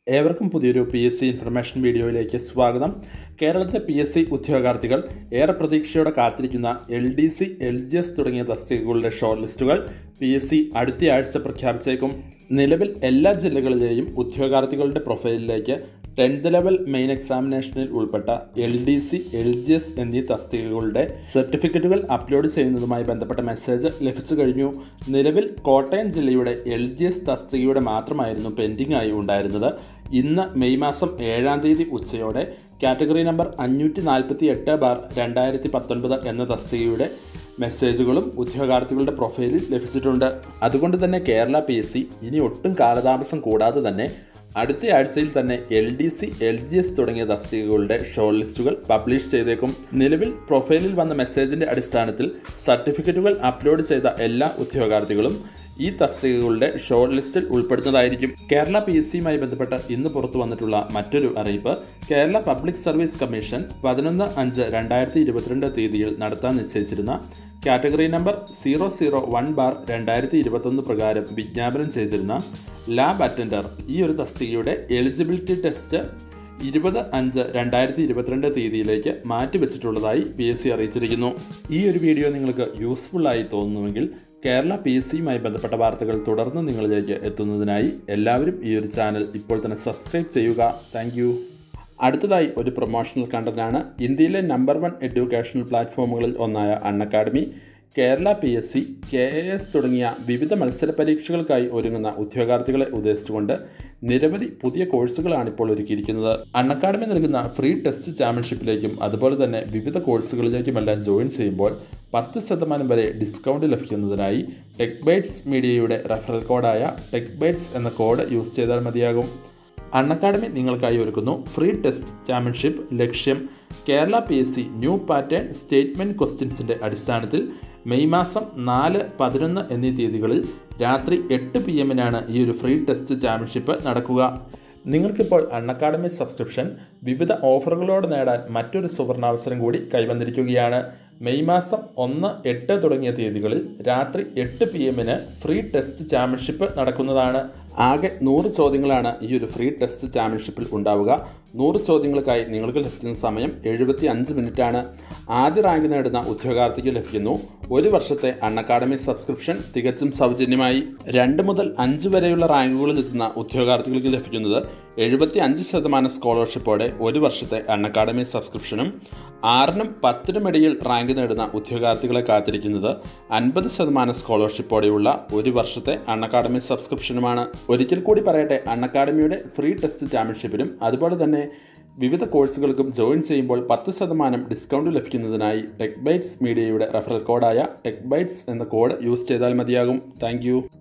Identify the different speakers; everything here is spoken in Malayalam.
Speaker 1: ഏവർക്കും പുതിയൊരു പി എസ് സി ഇൻഫർമേഷൻ വീഡിയോയിലേക്ക് സ്വാഗതം കേരളത്തിലെ പി എസ് സി ഉദ്യോഗാർത്ഥികൾ ഏറെ പ്രതീക്ഷയോടെ കാത്തിരിക്കുന്ന L D C L G S തുടങ്ങിയ തസ്തികകളുടെ ഷോർട്ട് ലിസ്റ്റുകൾ പി എസ് സി അടുത്തയാഴ്ച പ്രഖ്യാപിച്ചേക്കും നിലവിൽ എല്ലാ ജില്ലകളിലെയും ഉദ്യോഗാർത്ഥികളുടെ പ്രൊഫൈലിലേക്ക് ടെൻത്ത് ലെവൽ മെയിൻ എക്സാമിനേഷനിൽ ഉൾപ്പെട്ട L D C L G S എന്നീ തസ്തികകളുടെ സർട്ടിഫിക്കറ്റുകൾ അപ്ലോഡ് ചെയ്യുന്നതുമായി ബന്ധപ്പെട്ട മെസ്സേജ് ലഭിച്ചു കഴിഞ്ഞു നിലവിൽ കോട്ടയം ജില്ലയുടെ എൽ ജി എസ് തസ്തികയുടെ മാത്രമായിരുന്നു പെൻഡിംഗ് ആയി ഉണ്ടായിരുന്നത് ഇന്ന് മെയ് മാസം ഏഴാം തീയതി ഉച്ചയോടെ കാറ്റഗറി നമ്പർ അഞ്ഞൂറ്റി നാൽപ്പത്തി എട്ട് ബാർ രണ്ടായിരത്തി പത്തൊൻപത് എന്ന തസ്തികയുടെ മെസ്സേജുകളും ഉദ്യോഗാർത്ഥികളുടെ പ്രൊഫൈലിൽ ലഭിച്ചിട്ടുണ്ട് അതുകൊണ്ട് തന്നെ കേരള പി എസ് സി ഇനി ഒട്ടും കാലതാമസം കൂടാതെ തന്നെ അടുത്ത ആഴ്ചയിൽ തന്നെ L D C L G S തുടങ്ങിയ തസ്തികകളുടെ ഷോർട്ട് ലിസ്റ്റുകൾ പബ്ലിഷ് ചെയ്തേക്കും നിലവിൽ പ്രൊഫൈലിൽ വന്ന മെസ്സേജിന്റെ അടിസ്ഥാനത്തിൽ സർട്ടിഫിക്കറ്റുകൾ അപ്ലോഡ് ചെയ്ത എല്ലാ ഉദ്യോഗാർത്ഥികളും ഈ തസ്തികകളുടെ ഷോർട്ട് ലിസ്റ്റിൽ ഉൾപ്പെടുന്നതായിരിക്കും കേരള പി എസ് സിയുമായി ബന്ധപ്പെട്ട് ഇന്ന് പുറത്തു വന്നിട്ടുള്ള മറ്റൊരു അറിയിപ്പ് കേരള പബ്ലിക് സർവീസ് കമ്മീഷൻ പതിനൊന്ന് അഞ്ച് രണ്ടായിരത്തി ഇരുപത്തിരണ്ട് തീയതിയിൽ നടത്താൻ നിശ്ചയിച്ചിരുന്ന category number zero zero one bar രണ്ടായിരത്തി ഇരുപത്തൊന്ന് പ്രകാരം വിജ്ഞാപനം ചെയ്തിരുന്ന ലാബ് അറ്റൻഡർ ഈ ഒരു തസ്തികയുടെ എലിജിബിലിറ്റി ടെസ്റ്റ് ഇരുപത് അഞ്ച് രണ്ടായിരത്തി ഇരുപത്തിരണ്ട് തീയതിയിലേക്ക് മാറ്റിവെച്ചിട്ടുള്ളതായി പി എസ് സി അറിയിച്ചിരിക്കുന്നു ഈ ഒരു വീഡിയോ നിങ്ങൾക്ക് യൂസ്ഫുൾ ആയി തോന്നുന്നുവെങ്കിൽ കേരള പി എസ് സിയുമായി ബന്ധപ്പെട്ട വാർത്തകൾ തുടർന്ന് നിങ്ങളിലേക്ക് എത്തുന്നതിനായി എല്ലാവരും ഈ ഒരു ചാനൽ ഇപ്പോൾ തന്നെ സബ്സ്ക്രൈബ് ചെയ്യുക താങ്ക് അടുത്തതായി ഒരു പ്രൊമോഷണൽ കണ്ടന്റാണ് ഇന്ത്യയിലെ നമ്പർ വൺ എഡ്യൂക്കേഷണൽ പ്ലാറ്റ്ഫോമുകളിൽ ഒന്നായ Unacademy Kerala P S C K A S തുടങ്ങിയ വിവിധ മത്സര പരീക്ഷകൾക്കായി ഒരുങ്ങുന്ന ഉദ്യോഗാർത്ഥികളെ ഉദ്ദേശിച്ചുകൊണ്ട് നിരവധി പുതിയ കോഴ്സുകളാണ് ഇപ്പോൾ ഒരുക്കിയിരിക്കുന്നത് അൺ അക്കാഡമി നൽകുന്ന ഫ്രീ ടെസ്റ്റ് ചാമ്പ്യൻഷിപ്പിലേക്കും അതുപോലെ തന്നെ വിവിധ കോഴ്സുകളിലേക്കുമെല്ലാം ജോയിൻ ചെയ്യുമ്പോൾ പത്ത് ശതമാനം വരെ ഡിസ്കൗണ്ട് ലഭിക്കുന്നതിനായി ടെക് ബൈറ്റ്സ് മീഡിയയുടെ റെഫറൽ കോഡായ ടെക് ബൈറ്റ്സ് എന്ന കോഡ് യൂസ് ചെയ്താൽ മതിയാകും അൺ അക്കാഡമി നിങ്ങൾക്കായി ഒരുക്കുന്നു ഫ്രീ ടെസ്റ്റ് ചാമ്പ്യൻഷിപ്പ് ലക്ഷ്യം Kerala P S C new pattern statement ക്വസ്റ്റ്യൻസിൻ്റെ അടിസ്ഥാനത്തിൽ മെയ് മാസം നാല് പതിനൊന്ന് എന്നീ തീയതികളിൽ രാത്രി എട്ട് പി എമ്മിനാണ് ഈ ഒരു ഫ്രീ ടെസ്റ്റ് ചാമ്പ്യൻഷിപ്പ് നടക്കുക നിങ്ങൾക്കിപ്പോൾ അൺ അക്കാഡമി സബ്സ്ക്രിപ്ഷൻ വിവിധ ഓഫറുകളോട് നേടാൻ മറ്റൊരു സുവർണാവസരം കൂടി കൈവന്നിരിക്കുകയാണ് മെയ് മാസം ഒന്ന് എട്ട് തുടങ്ങിയ തീയതികളിൽ രാത്രി എട്ട് പി എമ്മിന് ഫ്രീ ടെസ്റ്റ് ചാമ്പ്യൻഷിപ്പ് നടക്കുന്നതാണ് ആകെ നൂറ് ചോദ്യങ്ങളാണ് ഈ ഒരു ഫ്രീ ടെസ്റ്റ് ചാമ്പ്യൻഷിപ്പിൽ ഉണ്ടാവുക നൂറ് ചോദ്യങ്ങൾക്കായി നിങ്ങൾക്ക് ലഭിക്കുന്ന സമയം എഴുപത്തി അഞ്ച് മിനിറ്റാണ് ആദ്യ റാങ്ക് നേടുന്ന ഉദ്യോഗാർത്ഥിക്ക് ലഭിക്കുന്നു ഒരു വർഷത്തെ അൺ അക്കാഡമി സബ്സ്ക്രിപ്ഷൻ തികച്ചും സൗജന്യമായി രണ്ട് മുതൽ അഞ്ച് വരെയുള്ള റാങ്കുകളിൽ എത്തുന്ന ഉദ്യോഗാർത്ഥികൾക്ക് ലഭിക്കുന്നത് എഴുപത്തി അഞ്ച് ശതമാനം സ്കോളർഷിപ്പോടെ ഒരു വർഷത്തെ അൺ അക്കാഡമി സബ്സ്ക്രിപ്ഷനും ആറിനും പത്തിനും ഇടയിൽ റാങ്ക് നേടുന്ന ഉദ്യോഗാർത്ഥികളെ കാത്തിരിക്കുന്നത് അൻപത് ശതമാനം സ്കോളർഷിപ്പോടെയുള്ള ഒരു വർഷത്തെ അൺ അക്കാഡമി സബ്സ്ക്രിപ്ഷനുമാണ് ഒരിക്കൽ കൂടി പറയട്ടെ അൺ അക്കാഡമിയുടെ ഫ്രീ ടെസ്റ്റ് ചാമ്പ്യൻഷിപ്പിനും അതുപോലെ തന്നെ വിവിധ കോഴ്സുകൾക്കും ജോയിൻ ചെയ്യുമ്പോൾ പത്ത് ശതമാനം ഡിസ്കൗണ്ട് ലഭിക്കുന്നതിനായി ടെക് ബൈറ്റ്സ് മീഡിയയുടെ റെഫറൽ കോഡായ ടെക് ബൈറ്റ്സ് എന്ന കോഡ് യൂസ് ചെയ്താൽ മതിയാകും താങ്ക്